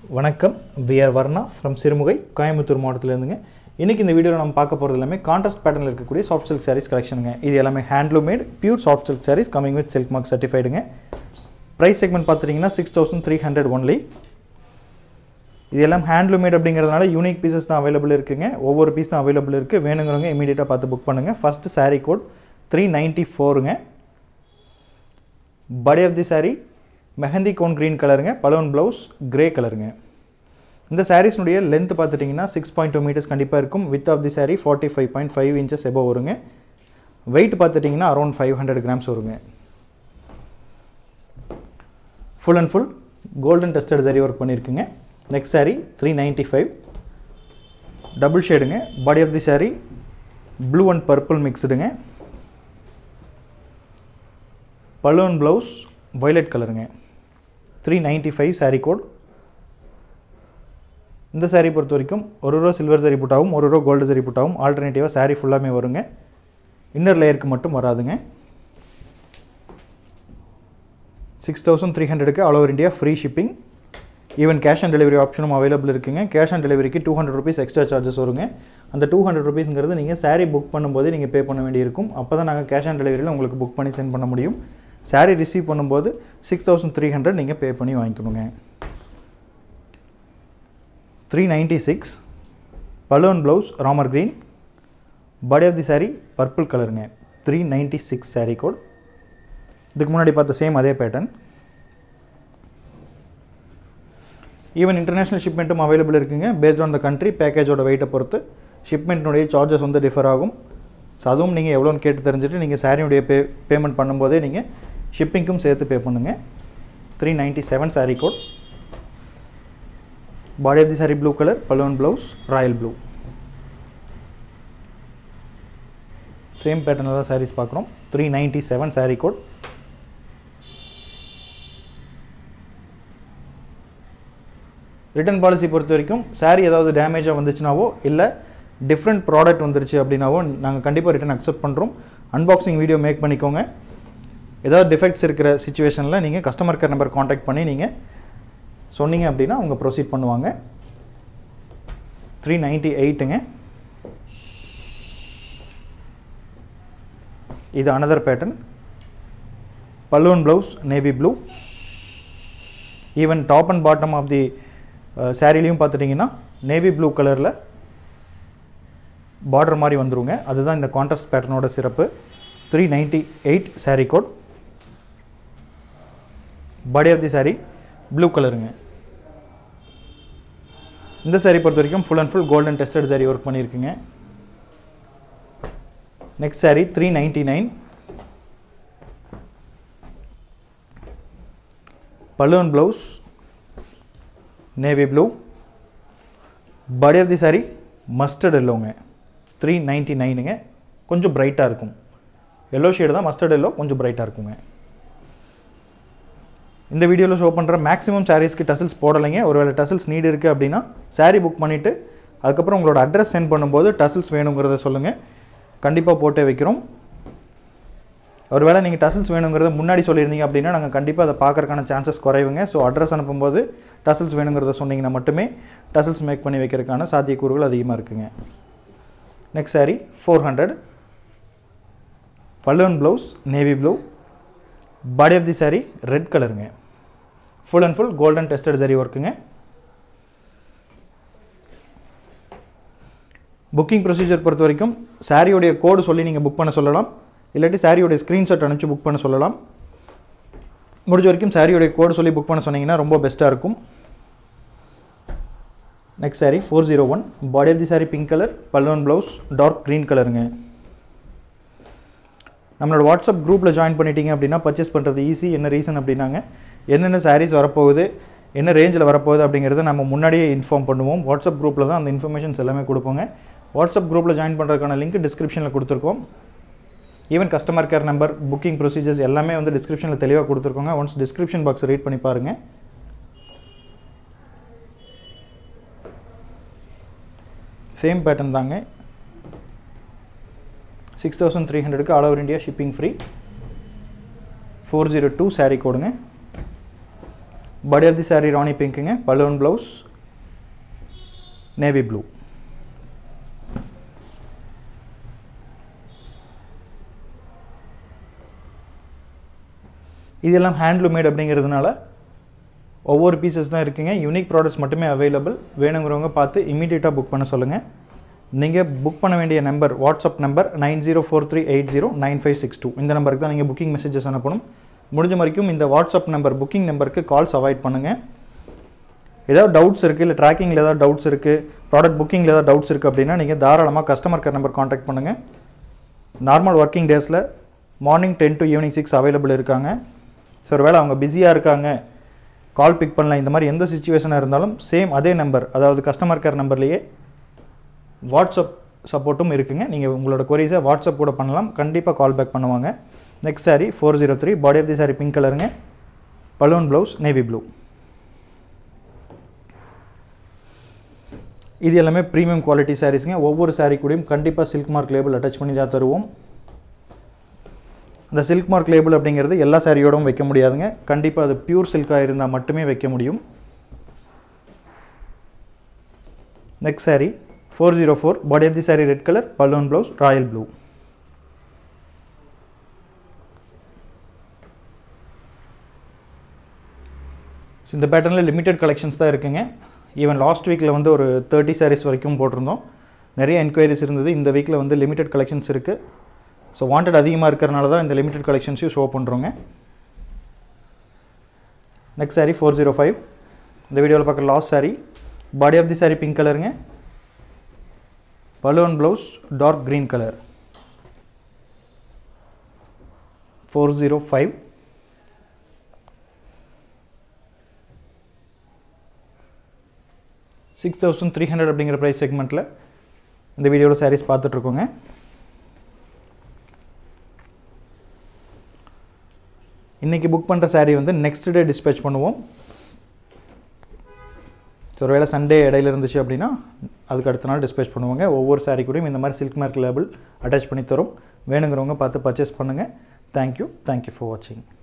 வணக்கம் we are Varna from Sirumugai Coimbatore மாவட்டத்திலேருந்துங்க இன்றைக்கி இந்த வீடியோவில் நம்ம பார்க்க போகிறது எல்லாமே கான்ட்ராஸ்ட் பேட்டர்னில் இருக்கக்கூடிய சாஃப்ட் சில்க் சாரீஸ் கலெக்ஷனுங்க இது எல்லாமே handloom made pure soft silk sarees coming with silk mark சர்டிஃபைடுங்க ப்ரைஸ் செக்மெண்ட் பார்த்துட்டிங்கன்னா six thousand three hundred only இது எல்லாம் ஹேண்ட்லூம் மேட் அப்படிங்கிறதுனால யூனிக் பீசஸ் தான் அவைலபிள் இருக்குங்க ஒவ்வொரு பீஸ் தான் அவைலபிள் இருக்குது வேணுங்கிறவங்க இமீடியட்டாக பார்த்து புக் பண்ணுங்கள் first saree code three ninety ஃபோருங்க body of the saree mehndi cone green கலருங்க பலூன் ப்ளவுஸ் கிரே கலருங்க இந்த சாரீஸ்னுடைய லென்த் பார்த்துட்டிங்கன்னா சிக்ஸ் பாயிண்ட் டூ மீட்டர்ஸ் கண்டிப்பாக இருக்கும் width of the saree forty five point five inches எபோ வருங்க வெயிட் பார்த்துட்டிங்கன்னா அரௌண்ட் ஃபைவ் ஹண்ட்ரட் கிராம்ஸ் வருங்க full and full golden tested zari work பண்ணியிருக்குங்க next saree three ninety five double ஷேடுங்க body of the saree blue and purple மிக்ஸ்டுங்க balloon blouse violet கலருங்க three ninety five saree code இந்த saree பொறுத்த வரைக்கும் ஒரு ரூபா சில்வர் சரி புட்டாவும் ஒரு ரூபா கோல்டு சரி புட்டாவும் ஆல்டர்னேட்டிவாக saree ஃபுல்லாமே வருங்க இன்னர் லேயருக்கு மட்டும் வராதுங்க சிக்ஸ் தௌசண்ட் த்ரீ ஹண்ட்ரடுக்கு all over India free shipping even cash on delivery ஆப்ஷனும் அவைலபிள் இருக்குங்க கேஷ் ஆன் டெலிவரிக்கு two hundred rupees extra charges வருங்க அந்த டூ ஹண்ட்ரட் ருபீஸ்ங்கிறது நீங்கள் saree புக் பண்ணும்போது நீங்கள் பே பண்ண வேண்டியிருக்கும் அப்போ தான் நாங்கள் கேஷ் ஆன் டெலிவரியில் உங்களுக்கு புக் பண்ணி சென்ட் பண்ண முடியும் saree ரிசீவ் பண்ணும்போது சிக்ஸ் தௌசண்ட் த்ரீ ஹண்ட்ரட் நீங்கள் பே பண்ணி வாங்கிக்கணுங்க three ninety six balloon blouse Ramar green body of the saree purple கலருங்க three ninety six saree code இதுக்கு முன்னாடி பார்த்த சேம் அதே பேட்டர்ன் ஈவன் இன்டர்நேஷ்னல் ஷிப்மெண்ட்டும் அவைலபிள் இருக்குங்க பேஸ்ட் ஆன் த கண்ட்ரி பேக்கேஜோட வெயிட்டை பொறுத்து ஷிப்மெண்ட்னுடைய சார்ஜஸ் வந்து டிஃபர் ஆகும் ஸோ அதுவும் நீங்கள் எவ்வளோன்னு கேட்டு தெரிஞ்சுட்டு நீங்கள் சாரியுடைய பே பேமெண்ட் பண்ணும்போதே நீங்கள் ஷிப்பிங்க்கும் சேர்த்து பே பண்ணுங்கள் three ninety seven saree code body of the saree blue colour balloon blouse royal blue same பேட்டர்னில் தான் sarees பார்க்குறோம் three ninety seven saree code return policy பொறுத்த வரைக்கும் saree ஏதாவது டேமேஜாக வந்துச்சுனாவோ இல்லை டிஃப்ரெண்ட் ப்ராடக்ட் வந்துருச்சு அப்படின்னாவோ நாங்கள் கண்டிப்பாக ரிட்டர்ன் அக்செப்ட் பண்ணுறோம் அன்பாக்சிங் வீடியோ மேக் பண்ணிக்கோங்க ஏதாவது டிஃபெக்ட்ஸ் இருக்கிற சுச்சுவேஷனில் நீங்கள் கஸ்டமர் கேர் நம்பர் காண்டாக்ட் பண்ணி நீங்கள் சொன்னீங்க அப்படின்னா அவங்க ப்ரொசீட் பண்ணுவாங்க த்ரீ நைன்ட்டி எயிட்டுங்க இது another pattern balloon blouse navy blue even top and bottom of the சாரிலையும் பார்த்துட்டிங்கன்னா நேவி ப்ளூ கலரில் பார்டர் மாதிரி வந்துருங்க அதுதான் இந்த கான்ட்ராஸ்ட் பேட்டர்னோட சிறப்பு three ninety eight saree code body of the saree blue கலருங்க இந்த saree பொறுத்த வரைக்கும் full and full golden tested saree work பண்ணியிருக்குங்க next saree three ninety nine balloon blouse navy blue body of the saree mustard எல்லோங்க three ninety நைனுங்க கொஞ்சம் பிரைட்டாக இருக்கும் எல்லோ ஷேடு தான் மஸ்டர்ட் எல்லோ கொஞ்சம் பிரைட்டாக இருக்குங்க இந்த வீடியோவில் ஷோ பண்ணுற மேக்ஸிமம் சாரீஸ்க்கு டசில்ஸ் போடலைங்க ஒருவேளை டசில்ஸ் நீடு இருக்குது அப்படின்னா saree புக் பண்ணிவிட்டு அதுக்கப்புறம் உங்களோட அட்ரஸ் சென்ட் பண்ணும்போது டசில்ஸ் வேணுங்கிறத சொல்லுங்கள் கண்டிப்பாக போட்டே வைக்கிறோம் ஒருவேளை நீங்கள் டசில்ஸ் வேணுங்கிறத முன்னாடி சொல்லியிருந்தீங்க அப்படின்னா நாங்கள் கண்டிப்பாக அதை பார்க்கறக்கான சான்சஸ் குறைவுங்க ஸோ அட்ரஸ் அனுப்பும்போது டசில்ஸ் வேணுங்கிறத சொன்னீங்கன்னா மட்டுமே டசில்ஸ் மேக் பண்ணி வைக்கிறதுக்கான சாத்தியக்கூறுகள் அதிகமாக இருக்குங்க next saree four hundred balloon blouse navy blue body of the saree red கலருங்க full and full golden tested saree ஒர்க்குங்க புக்கிங் ப்ரொசீஜர் பொறுத்த வரைக்கும் சாரியோடைய கோடு சொல்லி நீங்கள் புக் பண்ண சொல்லலாம் இல்லாட்டி சாரியோடைய ஸ்க்ரீன்ஷாட் அனுப்பிச்சு புக் பண்ண சொல்லலாம் முடிஞ்ச வரைக்கும் சாரியோடைய கோடு சொல்லி புக் பண்ண சொன்னீங்கன்னா ரொம்ப பெஸ்ட்டாக இருக்கும் next saree four zero one body of the saree pink colour balloon blouse dark green கலருங்க நம்மளோட வாட்ஸ்அப் குரூப்பில் ஜாயின் பண்ணிட்டீங்க அப்படின்னா பர்ச்சேஸ் பண்ணுறது ஈஸி என்ன ரீசன் அப்படின்னாங்க என்னென்ன சாரீஸ் வரப்போகுது என்ன ரேஞ்சில் வரப்போகுது அப்படிங்கிறத நம்ம முன்னாடியே இன்ஃபார்ம் பண்ணுவோம் வாட்ஸ்அப் குரூப்பில் தான் அந்த இன்ஃபர்மேஷன்ஸ் எல்லாமே கொடுப்போங்க வாட்ஸ்அப் குரூப்பில் ஜாயின் பண்ணுறதுக்கான லிங்க் டிஸ்கிரிப்ஷனில் கொடுத்துருக்கோம் even customer care number booking procedures எல்லாமே வந்து டிஸ்கிரிப்ஷனில் தெளிவாக கொடுத்துருக்கோங்க ஒன்ஸ் டிஸ்கிரிப்ஷன் பாக்ஸ் ரீட் பண்ணி பாருங்கள் சேம் பேட்டர்ன் தாங்க சிக்ஸ் தௌசண்ட் த்ரீ ஹண்ட்ரடுக்கு all over India shipping free four zero two saree கோடுங்க body of the saree rani பிங்க்குங்க பலூன் ப்ளவுஸ் நேவி ப்ளூ இதெல்லாம் ஹேண்ட்லூம் மேட் அப்படிங்கிறதுனால ஒவ்வொரு பீசஸ் தான் இருக்குங்க யூனிக் ப்ராடக்ட்ஸ் மட்டுமே அவைலபிள் வேணுங்கிறவங்க பார்த்து இமீடியட்டாக புக் பண்ண சொல்லுங்கள் நீங்கள் புக் பண்ண வேண்டிய number WhatsApp number nine zero four three eight zero nine five six two இந்த நம்பருக்கு தான் நீங்கள் புக்கிங் மெசேஜஸ் அனுப்பணும் முடிஞ்ச வரைக்கும் இந்த வாட்ஸ்அப் நம்பர் புக்கிங் நம்பருக்கு கால்ஸ் அவாய்ட் பண்ணுங்கள் ஏதாவது டவுட்ஸ் இருக்குது இல்லை ட்ராக்கிங்கில் ஏதாவது டவுட்ஸ் இருக்குது ப்ராடக்ட் புக்கிங்கில் ஏதாவது டவுட்ஸ் இருக்குது அப்படின்னா நீங்கள் தாராளமாக கஸ்டமர் கேர் நம்பர் காண்டாக்ட் பண்ணுங்கள் நார்மல் ஒர்க்கிங் டேஸில் morning ten to evening six available இருக்காங்க ஸோ ஒருவேளை அவங்க பிஸியாக இருக்காங்க கால் பிக் பண்ணலாம் இந்த மாதிரி எந்த சுச்சுவேஷனாக இருந்தாலும் சேம் அதே நம்பர் அதாவது கஸ்டமர் கேர் நம்பர்லேயே வாட்ஸ்அப் சப்போர்ட்டும் இருக்குங்க நீங்கள் உங்களோட கொரிஸை வாட்ஸ்அப் கூட பண்ணலாம் கண்டிப்பாக கால் பேக் பண்ணுவாங்க next saree four zero three body of the saree pink கலருங்க பலூன் ப்ளவுஸ் நேவி ப்ளூ இது எல்லாமே ப்ரீமியம் குவாலிட்டி சாரீஸுங்க ஒவ்வொரு சாரீ கூடயும் கண்டிப்பாக சில்க் மார்க் லேபிள் அட்டாச் பண்ணி தான் தருவோம் அந்த சில்க் மார்க் லேபிள் அப்படிங்கிறது எல்லா சாரியோடவும் வைக்க முடியாதுங்க கண்டிப்பாக அது பியூர் சில்காக இருந்தால் மட்டுமே வைக்க முடியும் next saree four zero four body of the saree red colour balloon blouse royal blue so இந்த பேட்டர்னில் லிமிடெட் கலெக்ஷன்ஸ் தான் இருக்குங்க ஈவன் லாஸ்ட் வீக்கில் வந்து ஒரு தேர்ட்டி சாரீஸ் வரைக்கும் போட்டிருந்தோம் நிறைய என்கொயரிஸ் இருந்தது இந்த வீக்கில் வந்து லிமிடெட் கலெக்ஷன்ஸ் இருக்குது ஸோ வாண்டட் அதிகமாக இருக்கிறனால தான் இந்த லிமிடெட் கலெக்ஷன்ஸையும் ஷோ பண்ணுறோங்க next saree four zero five இந்த வீடியோவில் பார்க்குற last saree body of the saree pink கலருங்க balloon blouse dark green colour four zero five six thousand three hundred அப்படிங்கிற ப்ரைஸ் செக்மெண்ட்டில் இந்த வீடியோவில் சாரீஸ் பார்த்துட்ருக்கோங்க இன்றைக்கி புக் பண்ணுற சாரீ வந்து நெக்ஸ்ட் டே டிஸ்பேச் பண்ணுவோம் ஸோ ஒருவேளை சண்டே இடையில இருந்துச்சு அப்படின்னா அதுக்கு அடுத்த நாள் டிஸ்பேச் பண்ணுவாங்க ஒவ்வொரு சாரீ கூடயும் இந்த மாதிரி சில்க் மார்க் லேபிள் அட்டாச் பண்ணி தரும் வேணுங்கிறவங்க பார்த்து பர்ச்சேஸ் பண்ணுங்கள் தேங்க்யூ தேங்க்யூ ஃபார் வாட்சிங்